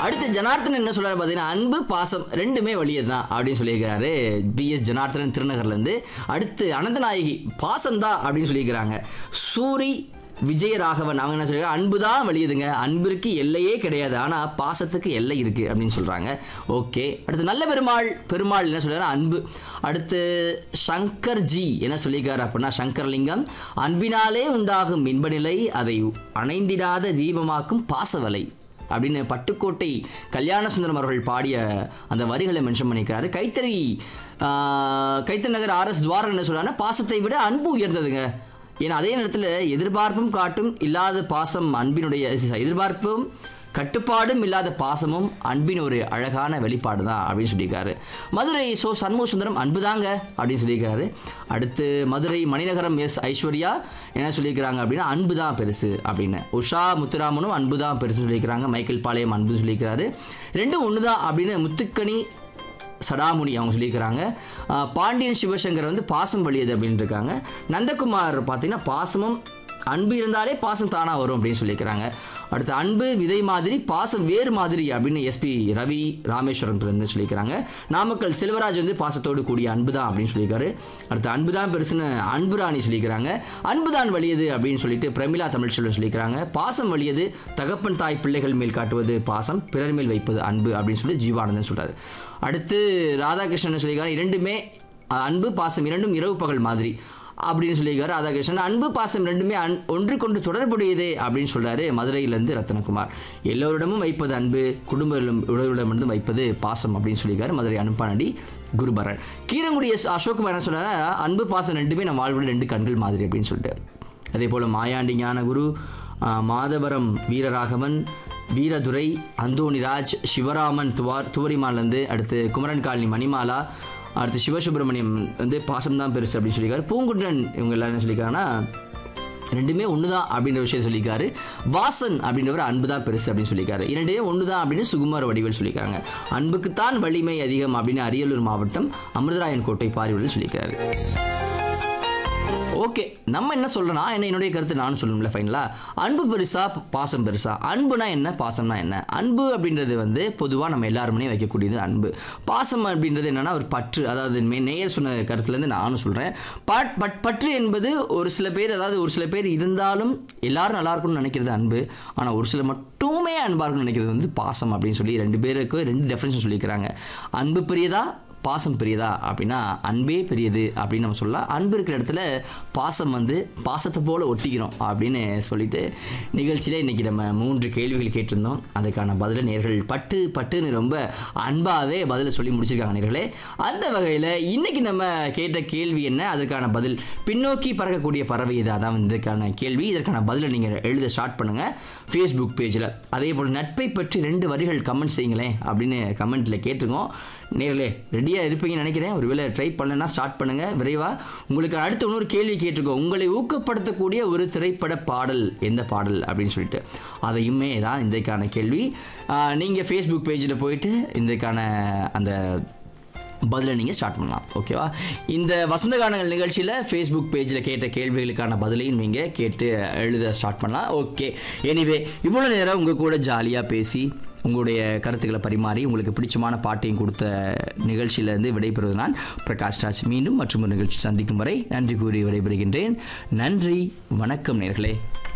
அடுத்து ஜனார்த்தன் என்ன சொல்றாரு பார்த்தீங்கன்னா அன்பு பாசம் ரெண்டுமே வழியே தான் அப்படின்னு சொல்லியிருக்கிறாரு பிஎஸ் ஜனார்த்தனன் திருநகர்லேருந்து அடுத்து அனந்தநாயகி பாசம் தான் அப்படின்னு சொல்லியிருக்கிறாங்க சூரி விஜயராகவன் அவங்க என்ன சொல்றாங்க அன்பு தான் வெளியுதுங்க அன்பிற்கு எல்லையே கிடையாது ஆனால் பாசத்துக்கு எல்லை இருக்கு அப்படின்னு சொல்றாங்க ஓகே அடுத்து நல்ல பெருமாள் பெருமாள் என்ன சொல்றாரு அன்பு அடுத்து சங்கர் ஜி என்ன சொல்லியிருக்காரு அப்படின்னா சங்கர்லிங்கம் அன்பினாலே உண்டாகும் இன்பநிலை அதை அணைந்திடாத தீபமாக்கும் பாசவலை அப்படின்னு பட்டுக்கோட்டை கல்யாண சுந்தரம் அவர்கள் பாடிய அந்த வரிகளை மென்ஷன் பண்ணியிருக்காரு கைத்தறி ஆஹ், கைத்தறி நகர் ஆர்எஸ் துவாரம் என்ன சொல்றாருன்னா பாசத்தை விட அன்பு உயர்ந்ததுங்க ஏன்னா அதே நேரத்தில் எதிர்பார்ப்பும் காட்டும் இல்லாத பாசம் அன்பினுடைய எதிர்பார்ப்பும் கட்டுப்பாடும் இல்லாத பாசமும் அன்பின் ஒரு அழகான வெளிப்பாடு தான் அப்படின்னு சொல்லியிருக்காரு மதுரை சோ சண்முக சுந்தரம் அன்புதாங்க அப்படின்னு சொல்லியிருக்காரு அடுத்து மதுரை மணிநகரம் எஸ் ஐஸ்வர்யா என்ன சொல்லியிருக்கிறாங்க அப்படின்னா அன்பு தான் பெருசு அப்படின்னு உஷா முத்துராமனும் அன்பு தான் பெருசுன்னு சொல்லியிருக்கிறாங்க மைக்கேல் பாளையம் அன்புன்னு சொல்லியிருக்கிறாரு ரெண்டும் ஒன்று தான் அப்படின்னு முத்துக்கணி சடாமுனி அவங்க சொல்லியிருக்கிறாங்க ஆஹ் பாண்டியன் சிவசங்கர் வந்து பாசம் வழியது அப்படின்னு இருக்காங்க நந்தகுமார் பார்த்தீங்கன்னா பாசமும் அன்பு இருந்தாலே பாசம் தானாக வரும் அப்படின்னு சொல்லியிருக்கிறாங்க அடுத்து அன்பு விதை மாதிரி பாசம் வேறு மாதிரி அப்படின்னு எஸ்பி ரவி ராமேஸ்வரம் இருந்து சொல்லியிருக்கிறாங்க நாமக்கல் செல்வராஜ் வந்து பாசத்தோடு கூடிய அன்பு தான் அப்படின்னு சொல்லியிருக்காரு அடுத்து அன்பு தான் பெருசுன்னு அன்புராணி சொல்லியிருக்கிறாங்க அன்பு தான் வலியது அப்படின்னு சொல்லிட்டு பிரமிளா தமிழ்ச்செல்வன் சொல்லியிருக்கிறாங்க பாசம் வலியது தகப்பன் தாய் பிள்ளைகள் மேல் காட்டுவது பாசம் பிறர் மேல் வைப்பது அன்பு அப்படின்னு சொல்லி ஜீவானந்தன் சொல்றாரு அடுத்து ராதாகிருஷ்ணன் சொல்லியிருக்காரு இரண்டுமே அஹ், அன்பு பாசம் இரண்டும் இரவு பகல் மாதிரி அப்படின்னு சொல்லியிருக்காரு ராதாகிருஷ்ணன் அன்பு பாசம் ரெண்டுமே அன் ஒன்றுக்கொண்டு தொடர்புடையதே அப்படின்னு சொல்றாரு மதுரையிலேருந்து ரத்தனகுமார் எல்லோரிடமும் வைப்பது அன்பு குடும்ப உறவுகளிடமிருந்து வைப்பது பாசம் அப்படின்னு சொல்லியிருக்காரு மதுரை அனுப்பானடி குருபரன் கீரங்குடி எஸ் அசோக்குமார் என்ன சொன்னார் அன்பு பாசம் ரெண்டுமே நம்ம வாழ்வில் ரெண்டு கண்கள் மாதிரி அப்படின்னு சொல்லிட்டாரு அதே போல் மாயாண்டி ஞானகுரு ஆஹ், மாதவரம் வீரராகவன் வீரதுரை அந்தோணிராஜ் சிவராமன் துவார் துவரிமாலேருந்து அடுத்து குமரன் காலனி மணிமாலா அடுத்து சிவசுப்பிரமணியம் வந்து பாசம் தான் பெருசு அப்படின்னு சொல்லியிருக்காரு பூங்குன்றன் இவங்க எல்லாரும் என்ன சொல்லியிருக்காங்கன்னா ரெண்டுமே ஒன்று தான் அப்படின்ற விஷயம் சொல்லியிருக்காரு வாசன் அப்படின்றவர் அன்பு தான் பெருசு அப்படின்னு சொல்லியிருக்காரு இரண்டே ஒன்று தான் அப்படின்னு சுகுமார வடிவேல் சொல்லியிருக்காங்க அன்புக்குத்தான் வலிமை அதிகம் அப்படின்னு அரியலூர் மாவட்டம் அமிர்தராயன் கோட்டை பாரிவல் சொல்லியிருக்காரு ஓகே நம்ம என்ன சொல்றோம்னா என்ன என்னுடைய கருத்து நானும் சொல்லணும்ல ஃபைனலா அன்பு பெருசா பாசம் பெருசா அன்புனா என்ன பாசம்னா என்ன அன்பு அப்படின்றது வந்து பொதுவாக நம்ம எல்லாருமே வைக்கக்கூடியது அன்பு பாசம் அப்படின்றது என்னன்னா ஒரு பற்று அதாவது மே- நேயர் சொன்ன கருத்துலேருந்து நானும் சொல்கிறேன் பட் பட் பற்று என்பது ஒரு சில பேர் அதாவது ஒரு சில பேர் இருந்தாலும் எல்லாரும் நல்லா இருக்கணும்னு நினைக்கிறது அன்பு ஆனால் ஒரு சில மட்டுமே அன்பாக இருக்கணும்னு நினைக்கிறது வந்து பாசம் அப்படின்னு சொல்லி ரெண்டு பேருக்கு ரெண்டு டெஃபினேஷன் சொல்லியிருக்கிறாங்க அன்பு பெரியதா பாசம் பெரியதா அப்படின்னா அன்பே பெரியது அப்படின்னு நம்ம சொல்லலாம் அன்பு இருக்கிற இடத்துல பாசம் வந்து பாசத்தை போல ஒட்டிக்கிறோம் அப்படின்னு சொல்லிட்டு நிகழ்ச்சியில் இன்னைக்கு நம்ம மூன்று கேள்விகள் கேட்டிருந்தோம் அதுக்கான பதிலை நேர்கள் பட்டு பட்டுன்னு ரொம்ப அன்பாகவே பதிலை சொல்லி முடிச்சிருக்காங்க நேர்களே அந்த வகையில் இன்னைக்கு நம்ம கேட்ட கேள்வி என்ன அதற்கான பதில் பின்னோக்கி பறக்கக்கூடிய பறவை இது அதான் இதற்கான கேள்வி இதற்கான பதிலை நீங்கள் எழுத ஸ்டார்ட் பண்ணுங்கள் ஃபேஸ்புக் பேஜில் அதே போல் நட்பை பற்றி ரெண்டு வரிகள் கமெண்ட் செய்யுங்களேன் அப்படின்னு கமெண்ட்டில் கேட்டிருக்கோம் நேர்களே ரெடியாக இருப்பீங்கன்னு நினைக்கிறேன் ஒருவேளை ட்ரை பண்ணலன்னா ஸ்டார்ட் பண்ணுங்கள் விரைவாக உங்களுக்கு அடுத்த இன்னொரு கேள்வி கேட்டிருக்கோம் உங்களை ஊக்கப்படுத்தக்கூடிய ஒரு திரைப்பட பாடல் எந்த பாடல் அப்படின்னு சொல்லிட்டு அதையுமே தான் இன்றைக்கான கேள்வி நீங்கள் ஃபேஸ்புக் பேஜில் போயிட்டு இன்றைக்கான அந்த பதிலை நீங்கள் ஸ்டார்ட் பண்ணலாம் ஓகேவா இந்த வசந்த கானங்கள் நிகழ்ச்சியில் ஃபேஸ்புக் பேஜில் கேட்ட கேள்விகளுக்கான பதிலையும் நீங்கள் கேட்டு எழுத ஸ்டார்ட் பண்ணலாம் ஓகே எனிவே இவ்வளோ நேரம் உங்கள் கூட ஜாலியாக பேசி உங்களுடைய கருத்துக்களை பரிமாறி உங்களுக்கு பிடிச்சமான பாட்டையும் கொடுத்த நிகழ்ச்சியிலேருந்து விடைபெறுவது நான் பிரகாஷ் ராஜ் மீண்டும் மற்றும் ஒரு நிகழ்ச்சி சந்திக்கும் வரை நன்றி கூறி விடைபெறுகின்றேன் நன்றி வணக்கம் நேர்களே